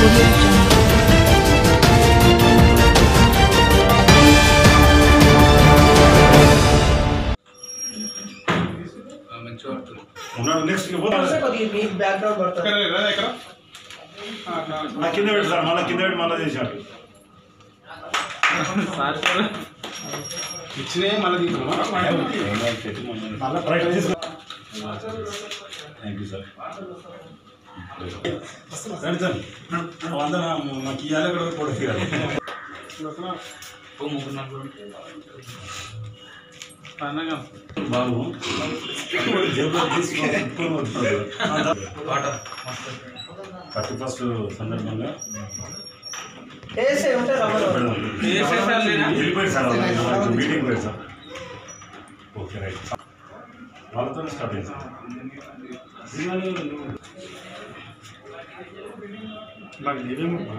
Audio Jungle. మంచిగా పడుతుంది ఉన్నాడు నెక్స్ట్ కొద్దిగా మీ బ్యాక్గ్రౌండ్ పడుతుంది ఇక్కడ లేదా ఇక్కడ నా కింద పెట్టి సార్ మళ్ళీ కింద పెట్టి మళ్ళీ చేశాడు ఇచ్చినే మళ్ళీ తీసుకున్నామా రైట్ తీసుకో థ్యాంక్ యూ సార్ రండి సార్ వంద మాకు ఇవ్వాలి కూడా పొడి పండగ బాబు జేబులో తీసుకొని పెట్టుకొని వస్తున్నాడు. థర్టీ ఫస్ట్ సందర్భంగా వేసే ఉంటే రమ్మను పెడదాం. వెళ్ళిపోయాడు సార్ వాళ్ళు. మీటింగ్ పోయాడు సార్ ఓకే రైట్ వాళ్ళతో స్టార్ట్ అయింది సార్ శ్రీవాణి నువ్వు నాకు ఏమేమో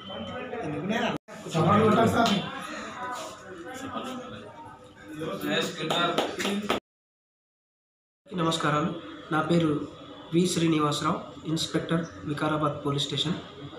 నమస్కారాలు నా పేరు V Srinivasarao inspector Vikarabad police station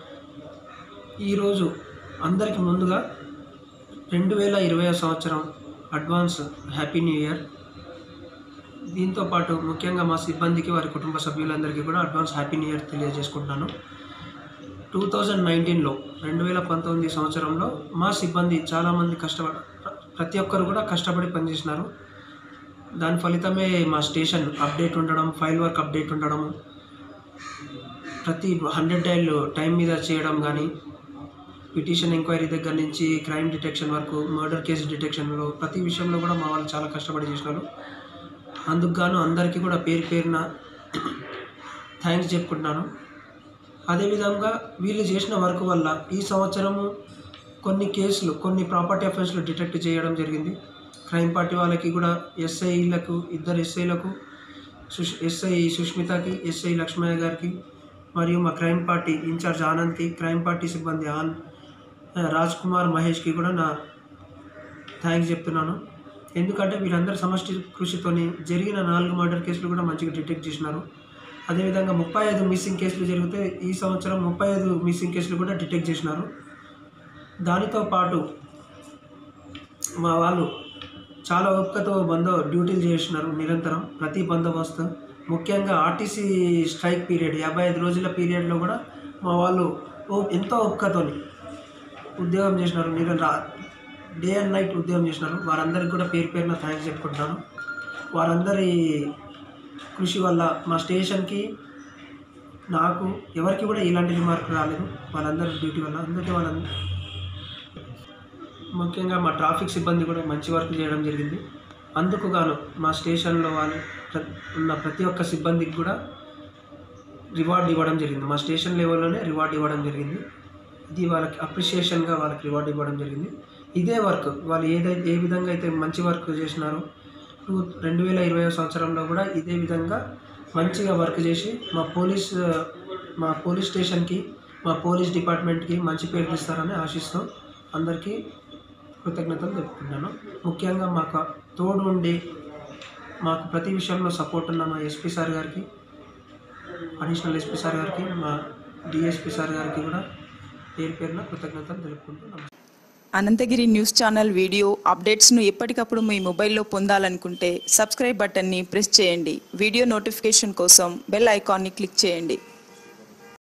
ఈరోజు అందరికి ముందుగా రెండు వేల ఇరవై సంవత్సరం అడ్వాన్స్ హ్యాపీ న్యూ ఇయర్ దీంతో పాటు ముఖ్యంగా మా సిబ్బందికి వారి కుటుంబ సభ్యులందరికీ కూడా అడ్వాన్స్ హ్యాపీ న్యూ ఇయర్ తెలియజేసుకుంటున్నాను టూ థౌజండ్ నైన్టీన్లో రెండు వేల పంతొమ్మిది సంవత్సరంలో మా సిబ్బంది చాలామంది కష్టపడ ప్రతి ఒక్కరు కూడా కష్టపడి పనిచేసినారు దాని ఫలితమే మా స్టేషన్ అప్డేట్ ఉండడం ఫైల్ వర్క్ అప్డేట్ ఉండడం ప్రతి హండ్రెడ్ డైల్ టైం మీద చేయడం కానీ పిటిషన్ ఎంక్వైరీ దగ్గర నుంచి క్రైమ్ డిటెక్షన్ వరకు మర్డర్ కేసు డిటెక్షన్లో ప్రతి విషయంలో కూడా మా వాళ్ళు చాలా కష్టపడి చేసినారు అందుకు గాను అందరికీ కూడా పేరు పేరున థ్యాంక్స్ చెప్పుకుంటున్నాను అదేవిధంగా వీళ్ళు చేసిన వర్క్ వల్ల ఈ సంవత్సరము కొన్ని కేసులు కొన్ని ప్రాపర్టీ అఫెన్స్లు డిటెక్ట్ చేయడం జరిగింది క్రైమ్ పార్టీ వాళ్ళకి కూడా ఎస్ఐలకు ఇద్దరు ఎస్ఐలకు సుష్ ఎస్ఐ సుష్మితకి ఎస్ఐ లక్ష్మయ్య గారికి మరియు మా క్రైమ్ పార్టీ ఇన్ఛార్జ్ ఆనంద్కి క్రైమ్ పార్టీ సిబ్బంది ఆన్ రాజ్ కుమార్ మహేష్కి కూడా నా థ్యాంక్స్ చెప్తున్నాను ఎందుకంటే వీళ్ళందరి సమష్టి కృషితోని జరిగిన నాలుగు మర్డర్ కేసులు కూడా మంచిగా డిటెక్ట్ చేసినారు అదేవిధంగా ముప్పై ఐదు మిస్సింగ్ కేసులు జరిగితే ఈ సంవత్సరం ముప్పై ఐదు మిస్సింగ్ కేసులు కూడా డిటెక్ట్ చేసినారు దానితో పాటు మా వాళ్ళు చాలా ఓపికతో బందో డ్యూటీలు చేసినారు నిరంతరం ప్రతి బందోబస్తు ముఖ్యంగా ఆర్టీసీ స్ట్రైక్ పీరియడ్ యాభై ఐదు రోజుల పీరియడ్లో కూడా మా వాళ్ళు ఓ- ఎంతో ఓపికతోని ఉద్యోగం చేసినారు నిరంతర డే అండ్ నైట్ ఉద్యోగం చేసినారు వారందరికీ కూడా పేరు పేరున థ్యాంక్స్ చెప్పుకుంటున్నాను వారందరి కృషి వల్ల మా స్టేషన్కి నాకు ఎవరికి కూడా ఇలాంటి రిమార్క్ రాలేదు వాళ్ళందరి డ్యూటీ వల్ల అందుకే వాళ్ళందరూ ముఖ్యంగా మా ట్రాఫిక్ సిబ్బంది కూడా మంచి వర్క్ చేయడం జరిగింది అందుకు గాను మా స్టేషన్లో వాళ్ళు ప్ర- ఉన్న ప్రతి ఒక్క సిబ్బందికి కూడా రివార్డ్ ఇవ్వడం జరిగింది మా స్టేషన్ లెవెల్లోనే రివార్డ్ ఇవ్వడం జరిగింది ఇది వాళ్ళకి అప్రిషియేషన్గా వాళ్ళకి రివార్డ్ ఇవ్వడం జరిగింది ఇదే వర్క్ వాళ్ళు ఏదైతే ఏ విధంగా అయితే మంచి వర్క్ చేసినారో టూ రెండు వేల ఇరవై సంవత్సరంలో కూడా ఇదే విధంగా మంచిగా వర్క్ చేసి మా పోలీస్ మా పోలీస్ స్టేషన్కి మా పోలీస్ డిపార్ట్మెంట్కి మంచి పేరు తెస్తారని ఆశిస్తూ అందరికీ కృతజ్ఞతలు తెలుపుకుంటాను ముఖ్యంగా మాకు తోడు ఉండి మాకు ప్రతి విషయంలో సపోర్ట్ ఉన్న మా ఎస్పీ సార్ గారికి అడిషనల్ ఎస్పీ సార్ గారికి మా డిఎస్పీ సార్ గారికి కూడా పేరు పేరున కృతజ్ఞతలు తెలుపుకుంటున్నాను అనంతగిరి న్యూస్ ఛానల్ వీడియో అప్డేట్స్ను ఎప్పటికప్పుడు మీ మొబైల్లో పొందాలనుకుంటే సబ్స్క్రైబ్ బటన్ని ప్రెస్ చేయండి వీడియో నోటిఫికేషన్ కోసం బెల్ ఐకాన్ని క్లిక్ చేయండి